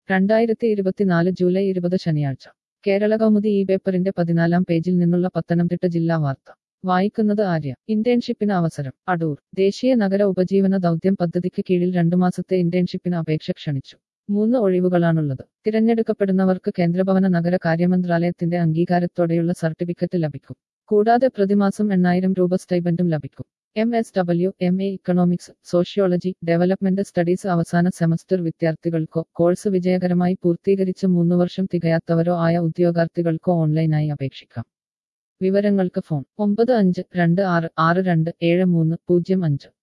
രണ്ടായിരത്തി ഇരുപത്തിനാല് ജൂലൈ ഇരുപത് ശനിയാഴ്ച കേരള കൗമുദി ഈ പേപ്പറിന്റെ പതിനാലാം പേജിൽ നിന്നുള്ള പത്തനംതിട്ട ജില്ലാ വാർത്ത വായിക്കുന്നത് ആര്യ ഇന്റേൺഷിപ്പിന് അവസരം അടൂർ ദേശീയ നഗര ഉപജീവന ദൗത്യം പദ്ധതിക്ക് കീഴിൽ രണ്ടു മാസത്തെ ഇന്റേൺഷിപ്പിന് അപേക്ഷ ക്ഷണിച്ചു മൂന്ന് ഒഴിവുകളാണുള്ളത് തിരഞ്ഞെടുക്കപ്പെടുന്നവർക്ക് കേന്ദ്രഭവന നഗര കാര്യമന്ത്രാലയത്തിന്റെ അംഗീകാരത്തോടെയുള്ള സർട്ടിഫിക്കറ്റ് ലഭിക്കും കൂടാതെ പ്രതിമാസം എണ്ണായിരം രൂപ സ്റ്റൈബൻഡും ലഭിക്കും M S W M A economics sociology development studies അവസാന സെമസ്റ്റർ വിദ്യാർത്ഥികൾക്കോ കോഴ്സ് വിജയകരമായി പൂർത്തീകരിച്ച് മൂന്ന് വർഷം തികയാത്തവരോ ആയ ഉദ്യോഗാർത്ഥികൾക്കോ ഓൺലൈനായി അപേക്ഷിക്കാം വിവരങ്ങൾക്ക് ഫോൺ ഒമ്പത് അഞ്ച് രണ്ട് ആറ് ആറ് രണ്ട് ഏഴ് മൂന്ന് പൂജ്യം അഞ്ച്